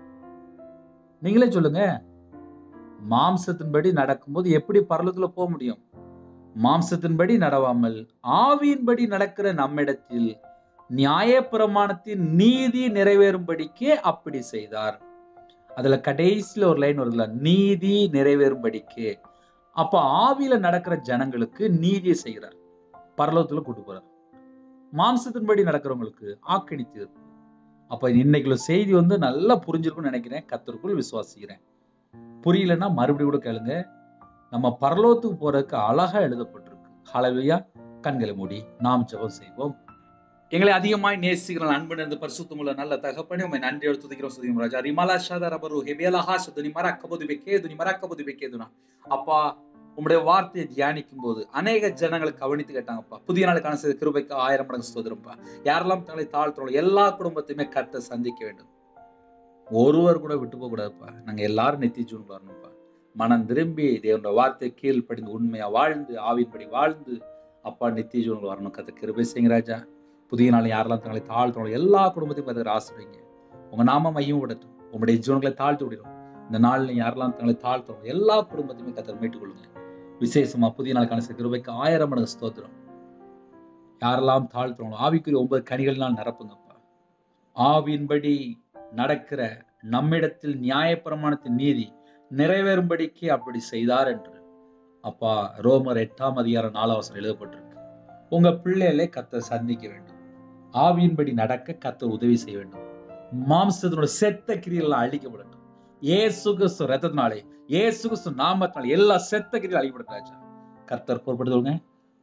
நீங்களே சொல்லுங்க மாம்சத்தின்படி நடக்கும்போது எப்படி பரலோகத்துல போக முடியும் மாம்சத்தின்படி நடவாமல் ஆவியின்படி நடக்கிற நம்மிடத்தில் நியாயப்பிரமாணத்தின் நீதி நிறைவேறும்படிக்கே அப்படி செய்தார் அதுல கடைசியில ஒரு லைன் வருதுல நீதி நிறைவேறும்படிக்கே அப்ப ஆவியில நடக்கிற ஜனங்களுக்கு நீதியை செய்கிறார் பரலோகத்துல கூட்டு போறார் மாம்சத்தின்படி நடக்கிறவங்களுக்கு ஆக்கணி தீர்ப்பு அப்ப இன்னைக்குள்ள செய்தி வந்து நல்லா புரிஞ்சிருக்கும்னு நினைக்கிறேன் கத்தருக்குள் விசுவாசிக்கிறேன் புரியலன்னா மறுபடியும் கூட கேளுங்க நம்ம பரலோகத்துக்கு போறதுக்கு அழகா எழுதப்பட்டிருக்கு ஹalleluya கண்களை மூடி நாம் ஜெபம் செய்வோம் எங்களை அதிகமாய் நேசிக்கிற அன்பு இருந்து பரிசுத்தமுள்ள நல்ல தகப்பனே உண்மை நன்றி எடுத்துக்கிறோம் சுதியும் ராஜா ரிமலா ஷாதா ரபரு ஹெபியலா ஹாஷ துனி மரக்கபது வெக்கே துனி மரக்கபது வெக்கேதுனா அப்பா உம்முடைய வார்த்தையை தியானிக்கும் போது அநேக ஜனங்களை கவனித்து கேட்டாங்கப்பா புதிய நாளுக்கான செய்த கிருபைக்கு ஆயிரம் மடங்கு ஸ்தோதிரம்ப்பா யாரெல்லாம் தங்களை தாழ்த்துறோம் எல்லா குடும்பத்தையுமே கத்த சந்திக்க வேண்டும் ஒருவர் கூட விட்டு போக கூடாதுப்பா நாங்க எல்லாரும் நெத்தி ஜூன் வரணும்ப்பா மனம் திரும்பி தேவனோட வார்த்தை கீழ் படிந்து உண்மையா வாழ்ந்து ஆவின்படி வாழ்ந்து அப்பா நித்திய ஜீவனுக்கு வரணும் கத்த கிருபை செய்யுங்க ராஜா புதிய நாள் யாரெல்லாம் தங்களை தாழ்த்துறோம் எல்லா குடும்பத்தையும் பார்த்து ஆசிரியங்க உங்க நாம மையம் விடட்டும் உங்களுடைய ஜீவன்களை தாழ்த்து விடுறோம் இந்த நாள்ல யாரெல்லாம் தங்களை தாழ்த்துறோம் எல்லா குடும்பத்தையுமே கத்தர் மீட்டுக் கொள்ளுங்க விசேஷமா புதிய நாளுக்கான சில கிருபைக்கு ஆயிரம் மடங்கு ஸ்தோத்திரம் யாரெல்லாம் தாழ்த்துறோம் ஆவிக்குரிய ஒன்பது கனிகள்னால் நிரப்புங்கப்பா ஆவியின்படி நடக்கிற நம்மிடத்தில் நியாயப்பிரமாணத்தின் நீதி நிறைவேறும்படிக்கு அப்படி செய்தார் என்று அப்பா ரோமர் எட்டாம் அதிகாரம் நாலாவசனம் எழுதப்பட்டிருக்கு உங்க பிள்ளைகளை கத்த சந்திக்க வேண்டும் ஆவியின்படி நடக்க கத்த உதவி செய்ய வேண்டும் மாம்சத்தினோட செத்த கிரியெல்லாம் அழிக்கப்படட்டும் ஏசு கிறிஸ்து ரத்தத்தினாலே ஏசு கிறிஸ்து நாமத்தினாலே எல்லா செத்த கிரியும் அழிக்கப்படட்டும் ராஜா கர்த்தர் பொறுப்படுத்துவங்க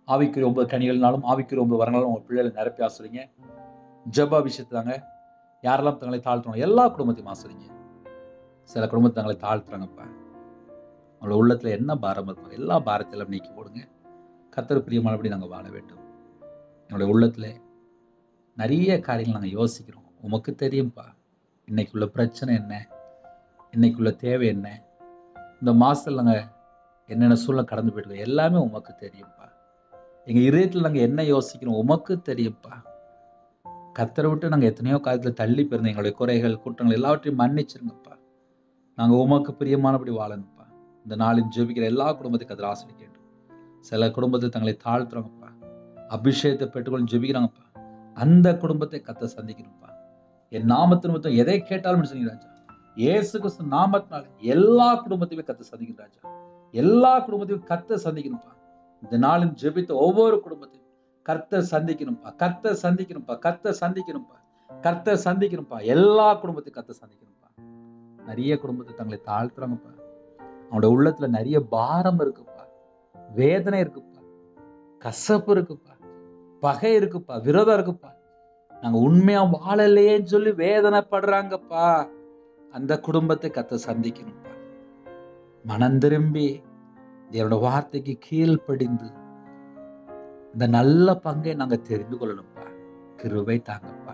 ஆவிக்குரிய ஒன்பது கனிகள்னாலும் ஆவிக்குரிய ஒன்பது வரங்களாலும் உங்கள் பிள்ளைகளை நிரப்பி ஆசுறீங்க ஜப விஷயத்தாங்க யாரெல்லாம் தங்களை தாழ்த்துறோம் எல்லா குடும்பத்தையும் ஆசுறீங்க சில குடும்பத்தை தங்களை தாழ்த்துறாங்கப்பா அவங்களோட உள்ளத்துல என்ன பாரம் இருக்கும் எல்லா பாரத்திலும் நீக்கி போடுங்க கத்தர் பிரியமானபடி நாங்கள் வாழ வேண்டும் என்னுடைய உள்ளத்துல நிறைய காரியங்கள் நாங்கள் யோசிக்கிறோம் உமக்கு தெரியும்ப்பா இன்னைக்குள்ள பிரச்சனை என்ன இன்னைக்குள்ள தேவை என்ன இந்த மாசத்துல நாங்கள் என்னென்ன சூழ்நிலை கடந்து போயிட்டு எல்லாமே உமக்கு தெரியும்ப்பா எங்க இதயத்தில் நாங்கள் என்ன யோசிக்கிறோம் உமக்கு தெரியும்ப்பா கத்தரை விட்டு நாங்கள் எத்தனையோ காலத்தில் தள்ளி போயிருந்தோம் எங்களுடைய குறைகள் குற்றங்கள் எல்லாவற்றையும் மன்னிச்சிருங்கப்பா நாங்கள் உமக்கு பிரியமானபடி வாழணும்ப்பா இந்த நாளின் ஜெபிக்கிற எல்லா குடும்பத்தையும் கதிர ஆசிரியர் சில குடும்பத்தை தங்களை தாழ்த்துறாங்கப்பா அபிஷேகத்தை பெற்றுக்கொண்டு ஜெபிக்கிறாங்கப்பா அந்த குடும்பத்தை கத்த சந்திக்கணும்ப்பா என் நாமத்தின் மொத்தம் எதை கேட்டாலும் சொன்னீங்க ராஜா இயேசு கிறிஸ்து நாமத்தினால எல்லா குடும்பத்தையுமே கத்த சந்திக்கணும் ராஜா எல்லா குடும்பத்தையும் கத்த சந்திக்கணும்ப்பா இந்த நாளின் ஜெபித்த ஒவ்வொரு குடும்பத்தையும் கர்த்தர் சந்திக்கணும்ப்பா கர்த்தர் சந்திக்கணும்ப்பா கர்த்தர் சந்திக்கணும்ப்பா கர்த்தர் சந்திக்கணும்ப்பா எல்லா குடும்பத்தையும் கர்த்தர் சந்திக்கணும்ப்பா நிறைய குடும்பத்தை தங்களை தாழ்த்துறாங்கப்பா அவனோட உள்ளத்துல நிறைய பாரம் இருக்குப்பா வேதனை இருக்குப்பா கசப்பு இருக்குப்பா பகை இருக்குப்பா விரோதம் இருக்குப்பா நாங்க உண்மையா வாழலையேன்னு சொல்லி வேதனைப்படுறாங்கப்பா அந்த குடும்பத்தை கத்த சந்திக்கணும்ப்பா மனம் திரும்பி தேவனோட வார்த்தைக்கு கீழ்ப்படிந்து இந்த நல்ல பங்கை நாங்க தெரிந்து கொள்ளணும்ப்பா கிருபை தாங்கப்பா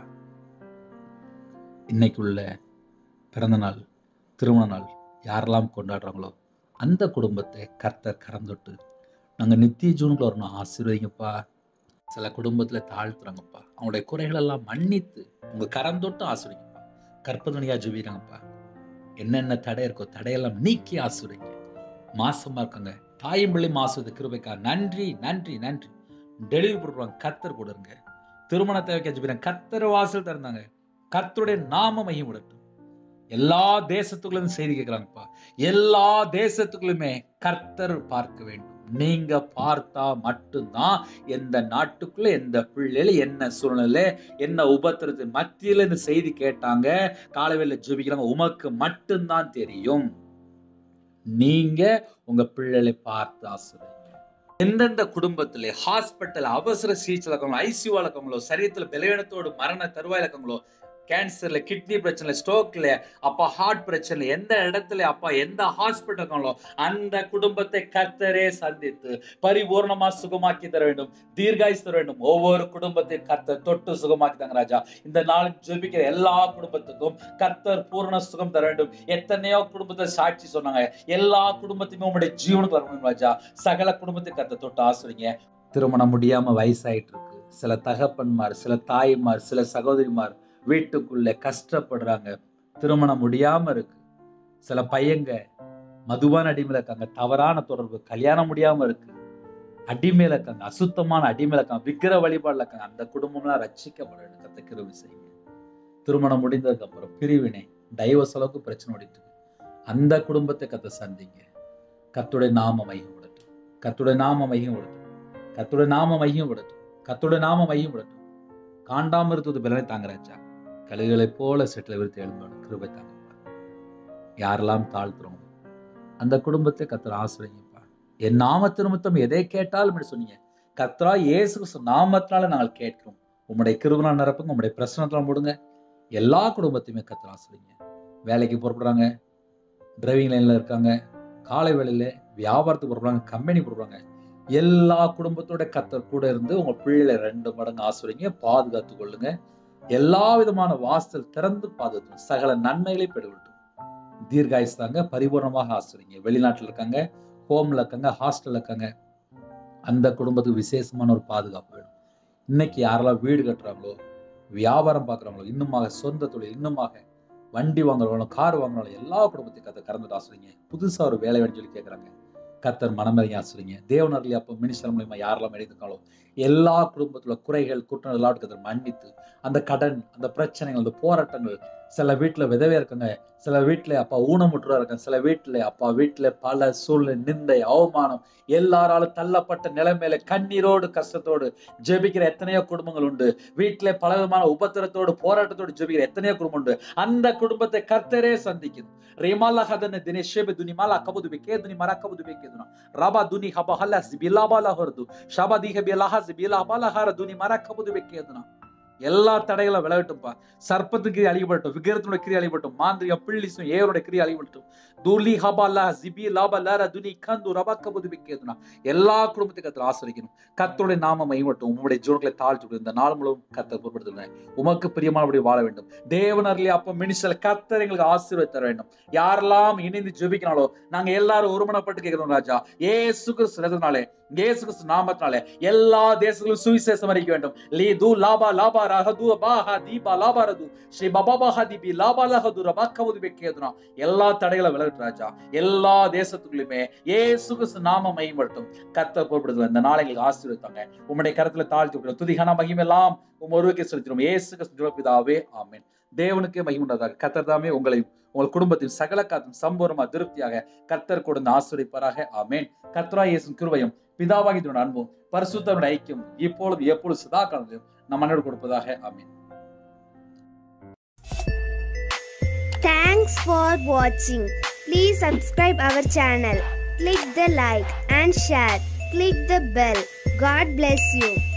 இன்னைக்குள்ள பிறந்த நாள் திருமண நாள் யாரெல்லாம் கொண்டாடுறாங்களோ அந்த குடும்பத்தை கர்த்தர் கறந்தொட்டு நாங்க நித்திய ஜூனுக்குள்ள வரணும் ஆசீர்வதிங்கப்பா சில குடும்பத்துல தாழ்த்துறாங்கப்பா அவங்களுடைய குறைகள் எல்லாம் மன்னித்து உங்க கரந்தொட்டு ஆசீர்வதிங்கப்பா கற்பதனியா ஜுபிறாங்கப்பா என்னென்ன தடை இருக்கோ தடையெல்லாம் நீக்கி ஆசீர்வதிங்க மாசமா இருக்காங்க தாயும் பிள்ளை மாசுவது கிருபைக்கா நன்றி நன்றி நன்றி டெலிவரி கொடுக்குறாங்க கர்த்தர் கொடுங்க திருமண தேவைக்கு ஜெபிக்கிறாங்க கர்த்தர் வாசல் திறந்தாங்க கர்த்தருடைய நாம மையம் விடட்டும் எல்லா தேசத்துக்குள்ளும் செய்தி கேட்கிறாங்கப்பா எல்லா தேசத்துக்குள்ளுமே கர்த்தர் பார்க்க வேண்டும் நீங்க பார்த்தா மட்டும்தான் எந்த நாட்டுக்குள்ள எந்த பிள்ளைல என்ன சூழ்நிலை என்ன உபத்திரத்து மத்தியில இந்த செய்தி கேட்டாங்க காலவேல ஜெபிக்கிறாங்க உமக்கு மட்டும்தான் தெரியும் நீங்க உங்க பிள்ளைகளை பார்த்து ஆசிரியங்க எந்தெந்த குடும்பத்துல ஹாஸ்பிட்டல் அவசர சிகிச்சை இருக்கவங்களோ ஐசியூ இருக்கவங்களோ சரீரத்துல பலவீனத்தோடு மரண தருவாயில் இருக்கவங்களோ கேன்சர்ல கிட்னி பிரச்சனை ஸ்ட்ரோக்ல அப்பா ஹார்ட் பிரச்சனை எந்த இடத்துல அப்பா எந்த ஹாஸ்பிட்டல் இருக்காங்களோ அந்த குடும்பத்தை கர்த்தரே சந்தித்து பரிபூர்ணமா சுகமாக்கி தர வேண்டும் தீர்காயுஸ் தர வேண்டும் ஒவ்வொரு குடும்பத்தையும் கர்த்தர் தொட்டு சுகமாக்கி தாங்க ராஜா இந்த நாள் ஜெபிக்கிற எல்லா குடும்பத்துக்கும் கர்த்தர் பூர்ண சுகம் தர வேண்டும் எத்தனையோ குடும்பத்தை சாட்சி சொன்னாங்க எல்லா குடும்பத்தையுமே உங்களுடைய ஜீவனுக்கு வரணும் ராஜா சகல குடும்பத்தை கர்த்தர் தொட்டு ஆசுறீங்க திருமணம் முடியாம வயசாயிட்டு இருக்கு சில தகப்பன்மார் சில தாய்மார் சில சகோதரிமார் வீட்டுக்குள்ள கஷ்டப்படுறாங்க திருமணம் முடியாம இருக்கு சில பையங்க மதுவான அடிமையில இருக்காங்க தவறான தொடர்பு கல்யாணம் முடியாம இருக்கு அடிமையில இருக்காங்க அசுத்தமான அடிமையில இருக்காங்க விக்கிர வழிபாடுல இருக்காங்க அந்த குடும்பம்லாம் ரட்சிக்கப்பட வேண்டும் கத்த கிருபை செய்யுங்க திருமணம் முடிந்ததுக்கு அப்புறம் பிரிவினை டைவர்ஸ் அளவுக்கு பிரச்சனை ஓடிட்டு இருக்கு அந்த குடும்பத்தை கத்த சந்திங்க கத்துடைய நாம மையம் விடட்டும் கத்துடைய நாம மையம் விடட்டும் கத்துடைய நாம மையம் விடட்டும் கத்துடைய நாம மையம் விடட்டும் காண்டாம இருந்தது பலனை தாங்கராச்சா கழுகுகளை போல செட்டில் விருத்தி எழும்பணும் கிருபை தாங்கப்பா யாரெல்லாம் தாழ்த்துறோம் அந்த குடும்பத்தை கத்திர ஆசிரியப்பா என் நாமத்து நிமித்தம் எதை கேட்டாலும் என்று சொன்னீங்க கத்ரா இயேசு கிறிஸ்து நாமத்தினால நாங்கள் கேட்கிறோம் உம்முடைய கிருபனால் நிரப்புங்க உம்முடைய பிரச்சனத்தில் மூடுங்க எல்லா குடும்பத்தையுமே கத்திர ஆசிரியங்க வேலைக்கு புறப்படுறாங்க டிரைவிங் லைன்ல இருக்காங்க காலை வேளையில வியாபாரத்துக்கு புறப்படுறாங்க கம்பெனி புறப்படுறாங்க எல்லா குடும்பத்தோட கத்தர் கூட இருந்து உங்க பிள்ளைகளை ரெண்டு மடங்கு ஆசிரியங்க பாதுகாத்து கொள்ளுங்க எல்லா விதமான வாசல் திறந்து பாதுகாத்து சகல நன்மைகளை பெற்றுவிட்டும் தீர்காயுஸ் தாங்க பரிபூர்ணமாக ஆசிரியங்க வெளிநாட்டில் இருக்காங்க ஹோம்ல இருக்காங்க ஹாஸ்டல்ல இருக்காங்க அந்த குடும்பத்துக்கு விசேஷமான ஒரு பாதுகாப்பு வேணும் இன்னைக்கு யாரெல்லாம் வீடு கட்டுறாங்களோ வியாபாரம் பார்க்குறாங்களோ இன்னுமாக சொந்த தொழில் இன்னுமாக வண்டி வாங்குறவங்களும் கார் வாங்குறவங்களும் எல்லா குடும்பத்தையும் கத்தை கறந்துட்டு ஆசிரியங்க புதுசாக ஒரு வேலை வேணும்னு சொல்லி கேட்குறாங்க கத்தர் மனமறிய ஆசிரியங்க தேவனர்லி அப்போ மினிஸ்டர் மூலியமா யாரெல்லாம் எழுதிருக்காங்களோ எல்லா குடும்பத்துல குறைகள் குற்றங்கள் எல்லாத்துக்கும் மன்னித்து அந்த கடன் அந்த பிரச்சனைகள் அந்த போராட்டங்கள் சில வீட்டுல விதவையா இருக்காங்க சில வீட்டுல அப்பா ஊனமுற்றா இருக்காங்க சில வீட்டுல அப்பா வீட்டுல பல சூழ்நிலை நிந்தை அவமானம் எல்லாராலும் தள்ளப்பட்ட நிலைமையில கண்ணீரோடு கஷ்டத்தோடு ஜெபிக்கிற எத்தனையோ குடும்பங்கள் உண்டு வீட்டுல பல விதமான உபத்திரத்தோடு போராட்டத்தோடு ஜெபிக்கிற எத்தனையோ குடும்பம் உண்டு அந்த குடும்பத்தை கர்த்தரே சந்திக்குது ರೇಮಾಲ ಹದನ ದಿನೆ ಶೇಬೆ ದುನಿ ಮಾಲ ಕಬದು ಬೇಕೆ ದುನಿ ಮರ ಕಬದು ಬೇಕೆದುನ ರಬಾ ದುನಿ ಹಬ ಹಲ ಬಿಲಾಬಾಲ ಹೊರದು ಶಬಾ ದಿಹ ಬಿಲಾಹ ಬಿಲಾಬಾಲ ಹಾರ ದುನಿ ಮರ ಕಬದು ಬೇಕೆದುನ எல்லா தடைகளும் விளையாட்டும்பா சர்ப்பத்துக்கு கிரி அழிக்கப்பட்டோம் விக்கிரத்தினுடைய கிரி அழிக்கப்பட்டோம் மாந்திரியம் பிள்ளிசும் ஏவருடைய கிரி அழிக்கப்பட்டோம் தூலி ஹபாலா ஜிபி லாபா லாரா துனி கந்து ரபாக்க புதுபிக்கேதுனா எல்லா குடும்பத்துக்கு கத்தர் ஆசிரிக்கணும் கத்தருடைய நாம மைவட்டும் உங்களுடைய ஜோன்களை தாழ்த்து இந்த நாள் முழுவதும் கத்தர் பொருட்படுத்துகிறேன் உமக்கு பிரியமானபடி வாழ வேண்டும் தேவனர்லயே அப்ப மினிஸ்டர் கத்தர் எங்களுக்கு ஆசீர்வாத தர வேண்டும் யாரெல்லாம் இணைந்து ஜெபிக்கிறாங்களோ நாங்க எல்லாரும் ஒருமனப்பட்டு கேட்கிறோம் ராஜா ஏசு கிறிஸ்துனாலே இயேசு கிறிஸ்து நாமத்தினாலே எல்லா தேசங்களும் சுவிசேஷம் அறிக்க வேண்டும் லீ தூ லாபா லாபா ரஹது பாஹா தீபா லாபா ரது ஸ்ரீ பபா பாஹா தீபி லாபா லஹது ரபாக்கவது பெக்கேதுனா எல்லா தடைகளை விலகட்டு ராஜா எல்லா தேசத்துக்குள்ளுமே ஏசு கிறிஸ்து நாம மையப்படுத்தும் கத்த பொருட்படுத்தும் இந்த நாளை எங்களுக்கு ஆசீர்வதித்தாங்க உம்முடைய கருத்துல தாழ்த்தி விடுறோம் துதிகான மகிமெல்லாம் உம் ஒருவருக்கே செலுத்தினோம் ஏசு கிறிஸ்து பிதாவே ஆமென் தேவனுக்கே மகிமுண்டதாக கத்தர் தாமே உங்களையும் உங்கள் குடும்பத்தின் சகல காத்தும் சம்பூர்ணமா திருப்தியாக கர்த்தர் கொடுத்த ஆசிரியப்பாராக ஆமேன் கர்த்தரா இயேசுவின் கிருபையும் பிதாவாகிய அன்பும் பரிசுத்தனுடைய ஐக்கியம் இப்பொழுது எப்பொழுது சதா காலத்திலும் நம் மன்னோடு கொடுப்பதாக ஆமேன் Thanks for watching. Please subscribe our channel. Click the like and share. Click the bell. God bless you.